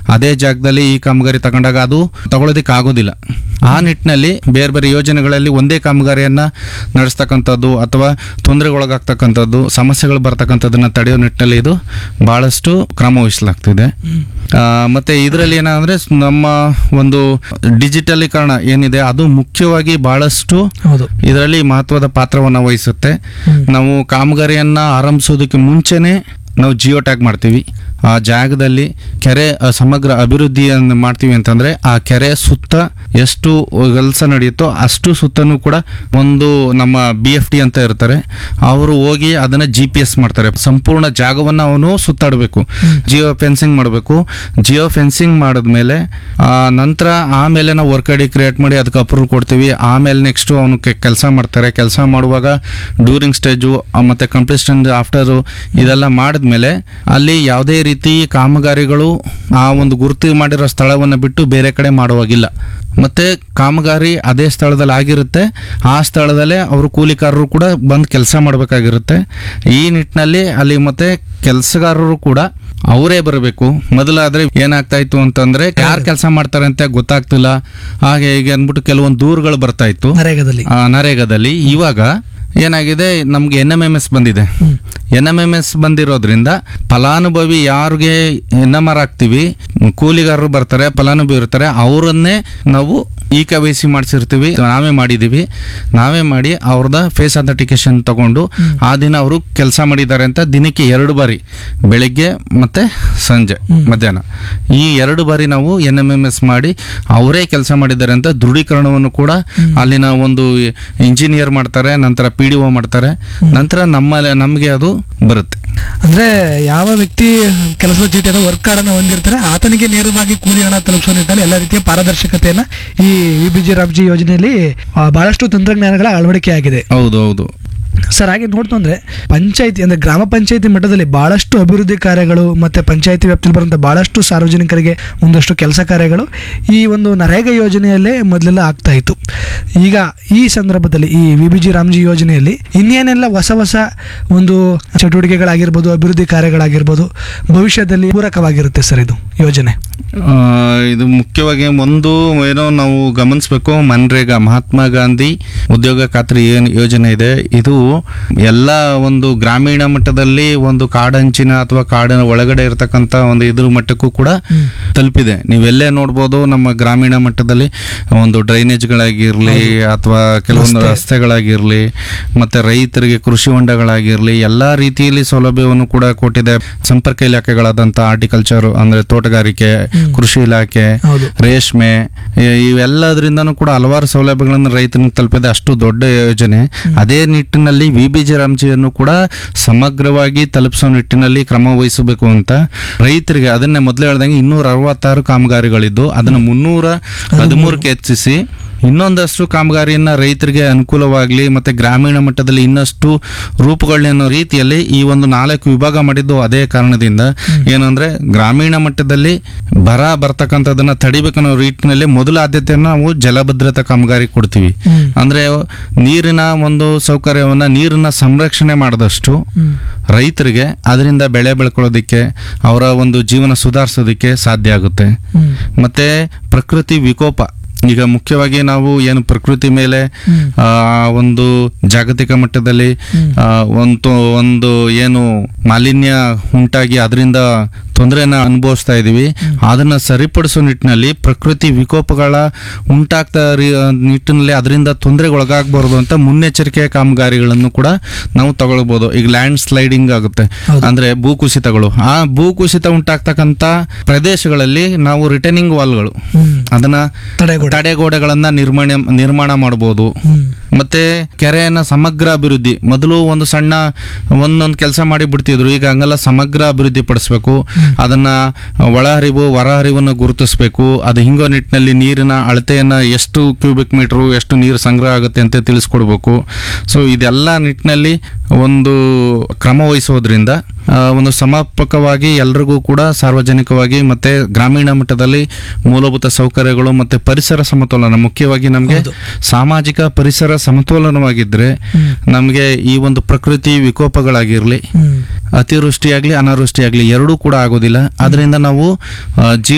ಅದೇ ಜಾಗದಲ್ಲಿ ಈ ಕಾಮಗಾರಿ ತಗೊಂಡಾಗ ಅದು ತಗೊಳ್ಳೋದಕ್ಕೆ ಆಗೋದಿಲ್ಲ ಆ ನಿಟ್ಟಿನಲ್ಲಿ ಬೇರೆ ಬೇರೆ ಯೋಜನೆಗಳಲ್ಲಿ ಒಂದೇ ಕಾಮಗಾರಿಯನ್ನ ನಡೆಸ್ತಕ್ಕಂಥದ್ದು ಅಥವಾ ತೊಂದರೆಗೊಳಗಾಗ್ತಕ್ಕಂಥದ್ದು ಸಮಸ್ಯೆಗಳು ಬರ್ತಕ್ಕಂಥದ್ದನ್ನ ತಡೆಯೋ ನಿಟ್ಟಿನಲ್ಲಿ ಇದು ಬಹಳಷ್ಟು ಕ್ರಮ ವಹಿಸಲಾಗ್ತಿದೆ ಆ, ಮತ್ತೆ ಇದರಲ್ಲಿ ಏನಂದ್ರೆ ನಮ್ಮ ಒಂದು ಡಿಜಿಟಲೀಕರಣ ಏನಿದೆ ಅದು ಮುಖ್ಯವಾಗಿ ಬಹಳಷ್ಟು ಹೌದು ಇದರಲ್ಲಿ ಮಹತ್ವದ ಪಾತ್ರವನ್ನು ವಹಿಸುತ್ತೆ ನಾವು ಕಾಮಗಾರಿಯನ್ನ ಆರಂಭಿಸೋದಕ್ಕೆ ಮುಂಚೆನೆ ನಾವು ಜಿಯೋ ಟ್ಯಾಗ್ ಮಾಡ್ತೀವಿ ಆ ಜಾಗದಲ್ಲಿ ಕೆರೆ ಅ, ಸಮಗ್ರ ಅಭಿವೃದ್ಧಿಯನ್ನು ಮಾಡ್ತೀವಿ ಅಂತಂದ್ರೆ ಆ ಕೆರೆ ಸುತ್ತ ಎಷ್ಟು ಕೆಲಸ ನಡೆಯುತ್ತೋ ಅಷ್ಟು ಸುತ್ತನೂ ಕೂಡ ಒಂದು ನಮ್ಮ ಬಿ ಎಫ್ ಟಿ ಅಂತ ಇರ್ತಾರೆ ಅವರು ಹೋಗಿ ಅದನ್ನ ಜಿ ಪಿ ಎಸ್ ಮಾಡ್ತಾರೆ ಸಂಪೂರ್ಣ ಜಾಗವನ್ನು ಅವನು ಸುತ್ತಾಡಬೇಕು ಜಿಯೋ ಫೆನ್ಸಿಂಗ್ ಮಾಡಬೇಕು ಜಿಯೋ ಫೆನ್ಸಿಂಗ್ ಮಾಡಿದ್ಮೇಲೆ ಆ, ನಂತರ ಆಮೇಲೆ ನಾವು ವರ್ಕ್ ಐಡಿ ಕ್ರಿಯೇಟ್ ಮಾಡಿ ಅದಕ್ಕೆ ಅಪ್ರೂವ್ ಕೊಡ್ತೀವಿ ಆಮೇಲೆ ನೆಕ್ಸ್ಟ್ ಅವನು ಕೆಲಸ ಮಾಡ್ತಾರೆ ಕೆಲಸ ಮಾಡುವಾಗ ಡ್ಯೂರಿಂಗ್ ಸ್ಟೇಜು ಮತ್ತೆ ಕಂಪ್ಲೀಷನ್ ಆಫ್ಟರ್ ಇದೆಲ್ಲ ಮಾಡಿದ್ಮೇಲೆ ಅಲ್ಲಿ ಯಾವುದೇ ರೀತಿ ಕಾಮಗಾರಿಗಳು ಆ ಒಂದು ಗುರುತು ಮಾಡಿರೋ ಸ್ಥಳವನ್ನು ಬಿಟ್ಟು ಬೇರೆ ಕಡೆ ಮಾಡುವಾಗಿಲ್ಲ ಮತ್ತೆ ಕಾಮಗಾರಿ ಅದೇ ಸ್ಥಳದಲ್ಲಿ ಆಗಿರುತ್ತೆ ಆ ಸ್ಥಳದಲ್ಲೇ ಅವರು ಕೂಲಿಕಾರರು ಕೂಡ ಬಂದು ಕೆಲಸ ಮಾಡಬೇಕಾಗಿರುತ್ತೆ ಈ ನಿಟ್ಟಿನಲ್ಲಿ ಅಲ್ಲಿ ಮತ್ತೆ ಕೆಲಸಗಾರರು ಕೂಡ ಅವರೇ ಬರಬೇಕು ಮೊದಲಾದ್ರೆ ಏನಾಗ್ತಾ ಇತ್ತು ಅಂತಂದ್ರೆ ಯಾರು ಕೆಲಸ ಮಾಡ್ತಾರೆ ಅಂತ ಗೊತ್ತಾಗ್ತಿಲ್ಲ ಹಾಗೆ ಹೀಗೆ ಅಂದ್ಬಿಟ್ಟು ಕೆಲವೊಂದು ದೂರುಗಳು ಬರ್ತಾ ಇತ್ತು ನರೇಗಾದಲ್ಲಿ ಆ, ನರೇಗಾದಲ್ಲಿ ಇವಾಗ ಏನಾಗಿದೆ ನಮ್ಗೆ ಎನ್ ಎಂ ಎಂ ಎಸ್ ಬಂದಿದೆ ಎನ್ ಎಂ ಎಂ ಎಸ್ ಬಂದಿರೋದ್ರಿಂದ ಫಲಾನುಭವಿ ಯಾರಿಗೆ ಎನ್ ಎಂ ಆರ್ ಹಾಕ್ತಿವಿ ಕೂಲಿಗಾರರು ಬರ್ತಾರೆ ಫಲಾನುಭವಿ ಇರ್ತಾರೆ ಅವರನ್ನೇ ನಾವು ಇ ಕೆ ವೈ ಸಿ ಮಾಡಿಸಿರ್ತೀವಿ ನಾವೇ ಮಾಡಿದೀವಿ ನಾವೇ ಮಾಡಿ ಅವ್ರದ ಫೇಸ್ ಅಥೆಂಟಿಕೇಶನ್ ತಗೊಂಡು ಆ ದಿನ ಅವರು ಕೆಲಸ ಮಾಡಿದ್ದಾರೆ ಅಂತ ದಿನಕ್ಕೆ ಎರಡು ಬಾರಿ ಬೆಳಿಗ್ಗೆ ಮತ್ತೆ ಸಂಜೆ ಮಧ್ಯಾಹ್ನ ಈ ಎರಡು ಬಾರಿ ನಾವು ಎನ್ ಎಂ ಎಂ ಎಸ್ ಮಾಡಿ ಅವರೇ ಕೆಲಸ ಮಾಡಿದ್ದಾರೆ ಅಂತ ದೃಢೀಕರಣವನ್ನು ಕೂಡ ಅಲ್ಲಿನ ಒಂದು ಇಂಜಿನಿಯರ್ ಮಾಡ್ತಾರೆ ನಂತರ ಪಿ ಡಿ ಒ ಮಾಡ್ತಾರೆ ನಂತರ ನಮ್ಮ ನಮಗೆ ಅದು ಬರುತ್ತೆ ಅಂದ್ರೆ ಯಾವ ವ್ಯಕ್ತಿ ಕೆಲಸದ ಚೀಟಿ ಅಥವಾ ವರ್ಕ್ ಕಾರ್ಡ್ ಅನ್ನು ಹೊಂದಿರ್ತಾರೆ ಆತನಿಗೆ ನೇರವಾಗಿ ಕೂಲಿ ಹಣ ತಲುಪಿಸುವ ನಿಟ್ಟಿನಲ್ಲಿ ಎಲ್ಲ ರೀತಿಯ ಪಾರದರ್ಶಕತೆಯನ್ನ ಈ ವಿ ಬಿ ಜಿ ರಾಮ್ಜಿ ಯೋಜನೆಯಲ್ಲಿ ಆ, ಬಹಳಷ್ಟು ತಂತ್ರಜ್ಞಾನಗಳ ಅಳವಡಿಕೆ ಆಗಿದೆ ಹೌದು ಹೌದು ಸರ್ ಹಾಗೆ ನೋಡ್ತು ಅಂದ್ರೆ ಪಂಚಾಯತಿ ಅಂದ್ರೆ ಗ್ರಾಮ ಪಂಚಾಯತಿ ಮಟ್ಟದಲ್ಲಿ ಬಹಳಷ್ಟು ಅಭಿವೃದ್ಧಿ ಕಾರ್ಯಗಳು ಮತ್ತೆ ಪಂಚಾಯತಿ ವ್ಯಾಪ್ತಿಯಲ್ಲಿ ಬರುವಂತ ಬಹಳಷ್ಟು ಸಾರ್ವಜನಿಕರಿಗೆ ಒಂದಷ್ಟು ಕೆಲಸ ಕಾರ್ಯಗಳು ಈ ಒಂದು ನರೇಗಾ ಯೋಜನೆಯಲ್ಲೇ ಮೊದಲೆಲ್ಲ ಆಗ್ತಾ ಇತ್ತು ಈಗ ಈ ಸಂದರ್ಭದಲ್ಲಿ ಈ ವಿ ಬಿ ಜಿ ರಾಮ್ಜಿ ಯೋಜನೆಯಲ್ಲಿ ಇನ್ನೇನೆಲ್ಲ ಹೊಸ ಹೊಸ ಒಂದು ಚಟುವಟಿಕೆಗಳಾಗಿರ್ಬೋದು ಅಭಿವೃದ್ಧಿ ಕಾರ್ಯಗಳಾಗಿರ್ಬೋದು ಭವಿಷ್ಯದಲ್ಲಿ ಪೂರಕವಾಗಿರುತ್ತೆ ಸರ್ ಇದು ಯೋಜನೆ ಆ, ಇದು ಮುಖ್ಯವಾಗಿ ಒಂದು ಏನೋ ನಾವು ಗಮನಿಸಬೇಕು ಮನ್ರೇಗಾ ಮಹಾತ್ಮ ಗಾಂಧಿ ಉದ್ಯೋಗ ಖಾತ್ರಿ ಏನು ಯೋಜನೆ ಇದೆ ಇದು ಎಲ್ಲ ಒಂದು ಗ್ರಾಮೀಣ ಮಟ್ಟದಲ್ಲಿ ಒಂದು ಕಾಡಂಚಿನ ಅಥವಾ ಕಾಡಿನ ಒಳಗಡೆ ಇರತಕ್ಕಂತ ಒಂದು ಇದ್ರ ಮಟ್ಟಕ್ಕೂ ಕೂಡ ತಲುಪಿದೆ ನೀವೆಲ್ಲೇ ನೋಡ್ಬೋದು ನಮ್ಮ ಗ್ರಾಮೀಣ ಮಟ್ಟದಲ್ಲಿ ಒಂದು ಡ್ರೈನೇಜ್ಗಳಾಗಿರ್ಲಿ ಅಥವಾ ಕೆಲವೊಂದು ರಸ್ತೆಗಳಾಗಿರ್ಲಿ ಮತ್ತೆ ರೈತರಿಗೆ ಕೃಷಿ ಹೊಂಡಗಳಾಗಿರ್ಲಿ ಎಲ್ಲಾ ರೀತಿಯಲ್ಲಿ ಸೌಲಭ್ಯವನ್ನು ಕೂಡ ಕೊಟ್ಟಿದೆ ಸಂಪರ್ಕ ಇಲಾಖೆಗಳಾದಂತ ಆರ್ಟಿಕಲ್ಚರ್ ಅಂದ್ರೆ ತೋಟಗಾರಿಕೆ ಕೃಷಿ ಇಲಾಖೆ ಹೌದು ರೇಷ್ಮೆ ಇ- ಇವೆಲ್ಲದರಿಂದನೂ ಕೂಡ ಹಲವಾರು ಸೌಲಭ್ಯಗಳನ್ನು ರೈತನಿಗೆ ತಲುಪಿದೆ ಅಷ್ಟು ದೊಡ್ಡ ಯೋಜನೆ ಅದೇ ನಿಟ್ಟಿನಲ್ಲಿ ವಿ ಬಿ ಜಿ ರಾಮ್ಜಿಯನ್ನು ಕೂಡ ಸಮಗ್ರವಾಗಿ ತಲುಪಿಸೋ ನಿಟ್ಟಿನಲ್ಲಿ ಕ್ರಮ ವಹಿಸಬೇಕು ಅಂತ ರೈತರಿಗೆ ಅದನ್ನೇ ಮೊದಲೇ ಹೇಳ್ದಂಗೆ ಇನ್ನೂರ ಅರವತ್ತಾರು ಕಾಮಗಾರಿಗಳಿದ್ದು ಅದನ್ನು ಮುನ್ನೂರ ಹದಿಮೂರಕ್ಕೆ ಹೆಚ್ಚಿಸಿ ಇನ್ನೊಂದಷ್ಟು ಕಾಮಗಾರಿಯನ್ನ ರೈತರಿಗೆ ಅನುಕೂಲವಾಗಲಿ ಮತ್ತೆ ಗ್ರಾಮೀಣ ಮಟ್ಟದಲ್ಲಿ ಇನ್ನಷ್ಟು ರೂಪುಗೊಳ್ಳೆನ್ನೋ ರೀತಿಯಲ್ಲಿ ಈ ಒಂದು ನಾಲ್ಕು ವಿಭಾಗ ಮಾಡಿದ್ದು ಅದೇ ಕಾರಣದಿಂದ ಏನಂದ್ರೆ ಗ್ರಾಮೀಣ ಮಟ್ಟದಲ್ಲಿ ಬರ ಬರ್ತಕ್ಕಂಥದ್ದನ್ನ ತಡಿಬೇಕನ್ನೋ ರೀತಿನಲ್ಲಿ ಮೊದಲ ಆದ್ಯತೆಯನ್ನ ನಾವು ಜಲಭದ್ರತಾ ಕಾಮಗಾರಿ ಕೊಡ್ತೀವಿ ಹ್ಮ್. ಅಂದ್ರೆ ನೀರಿನ ಒಂದು ಸೌಕರ್ಯವನ್ನ ನೀರನ್ನ ಸಂರಕ್ಷಣೆ ಮಾಡಿದಷ್ಟು ಹ್ಮ್. ರೈತರಿಗೆ ಅದರಿಂದ ಬೆಳೆ ಬೆಳ್ಕೊಳ್ಳೋದಿಕ್ಕೆ ಅವರ ಒಂದು ಜೀವನ ಸುಧಾರಿಸೋದಿಕ್ಕೆ ಸಾಧ್ಯ ಆಗುತ್ತೆ ಹ್ಮ್. ಮತ್ತೆ ಪ್ರಕೃತಿ ವಿಕೋಪ ಈಗ ಮುಖ್ಯವಾಗಿ ನಾವು ಏನು ಪ್ರಕೃತಿ ಮೇಲೆ ಹ್ಮ್. ಆ, ಒಂದು ಜಾಗತಿಕ ಮಟ್ಟದಲ್ಲಿ ಆ, ಒಂದು ಒಂದು ಏನು ಮಾಲಿನ್ಯ ಉಂಟಾಗಿ ಅದರಿಂದ ತೊಂದರೆನ ಅನುಭವಿಸ್ತಾ ಇದೀವಿ ಅದನ್ನ ಸರಿಪಡಿಸೋ ನಿಟ್ಟಿನಲ್ಲಿ ಪ್ರಕೃತಿ ವಿಕೋಪಗಳ ಉಂಟಾಗ್ತಾ ಇರೋ ನಿಟ್ಟಿನಲ್ಲಿ ಅದರಿಂದ ತೊಂದರೆಗೊಳಗಾಗಬಾರ್ದು ಅಂತ ಮುನ್ನೆಚ್ಚರಿಕೆ ಕಾಮಗಾರಿಗಳನ್ನು ಕೂಡ ನಾವು ತಗೊಳ್ಬಹುದು ಈಗ ಲ್ಯಾಂಡ್ ಸ್ಲೈಡಿಂಗ್ ಆಗುತ್ತೆ ಹೌದು. ಅಂದ್ರೆ ಭೂಕುಸಿತಗಳು ಆ ಭೂಕುಸಿತ ಉಂಟಾಗ್ತಕ್ಕಂತ ಪ್ರದೇಶಗಳಲ್ಲಿ ನಾವು ರಿಟರ್ನಿಂಗ್ ವಾಲ್ಗಳು ಹ್ಮ್. ಅದನ್ನ ತಡೆಗೋಡೆ ತಡೆಗೋಡೆಗಳನ್ನ ನಿರ್ಮಾಣ ನಿರ್ಮಾಣ ಮಾಡಬಹುದು ಹ್ಮ್. ಮತ್ತೆ ಕೆರೆಯನ್ನ ಸಮಗ್ರ ಅಭಿವೃದ್ಧಿ ಮೊದಲು ಒಂದು ಸಣ್ಣ ಒಂದೊಂದು ಕೆಲಸ ಮಾಡಿ ಬಿಡ್ತಿದ್ರು ಈಗ ಹಂಗಲ್ಲ ಸಮಗ್ರ ಅಭಿವೃದ್ಧಿ ಪಡಿಸ್ಬೇಕು ಅದನ್ನ ಒಳ ಹರಿವು ಹೊರ ಹರಿವನ್ನು ಗುರುತಿಸಬೇಕು ಅದು ಹಿಂಗೋ ನಿಟ್ಟಿನಲ್ಲಿ ನೀರಿನ ಅಳತೆಯನ್ನ ಎಷ್ಟು ಕ್ಯೂಬಿಕ್ ಮೀಟರ್ ಎಷ್ಟು ನೀರು ಸಂಗ್ರಹ ಆಗುತ್ತೆ ಅಂತ ತಿಳಿಸ್ಕೊಡ್ಬೇಕು ಸೊ ಇದೆಲ್ಲ ನಿಟ್ಟಿನಲ್ಲಿ ಒಂದು ಕ್ರಮ ವಹಿಸೋದ್ರಿಂದ ಆ, ಒಂದು ಸಮರ್ಪಕವಾಗಿ ಎಲ್ರಿಗೂ ಕೂಡ ಸಾರ್ವಜನಿಕವಾಗಿ ಮತ್ತೆ ಗ್ರಾಮೀಣ ಮಟ್ಟದಲ್ಲಿ ಮೂಲಭೂತ ಸೌಕರ್ಯಗಳು ಮತ್ತೆ ಪರಿಸರ ಸಮತೋಲನ ಮುಖ್ಯವಾಗಿ ನಮಗೆ ಹೌದು. ಸಾಮಾಜಿಕ ಪರಿಸರ ಸಮತೋಲನವಾಗಿದ್ರೆ ನಮಗೆ ಈ ಒಂದು ಪ್ರಕೃತಿ ವಿಕೋಪಗಳಾಗಿರ್ಲಿ ಹ್ಮ್. ಅತಿವೃಷ್ಟಿಯಾಗ್ಲಿ ಅನಾವೃಷ್ಟಿಯಾಗ್ಲಿ ಎರಡೂ ಕೂಡ ಆಗೋದಿಲ್ಲ ಅದರಿಂದ ನಾವು ಆ, ಜೀವ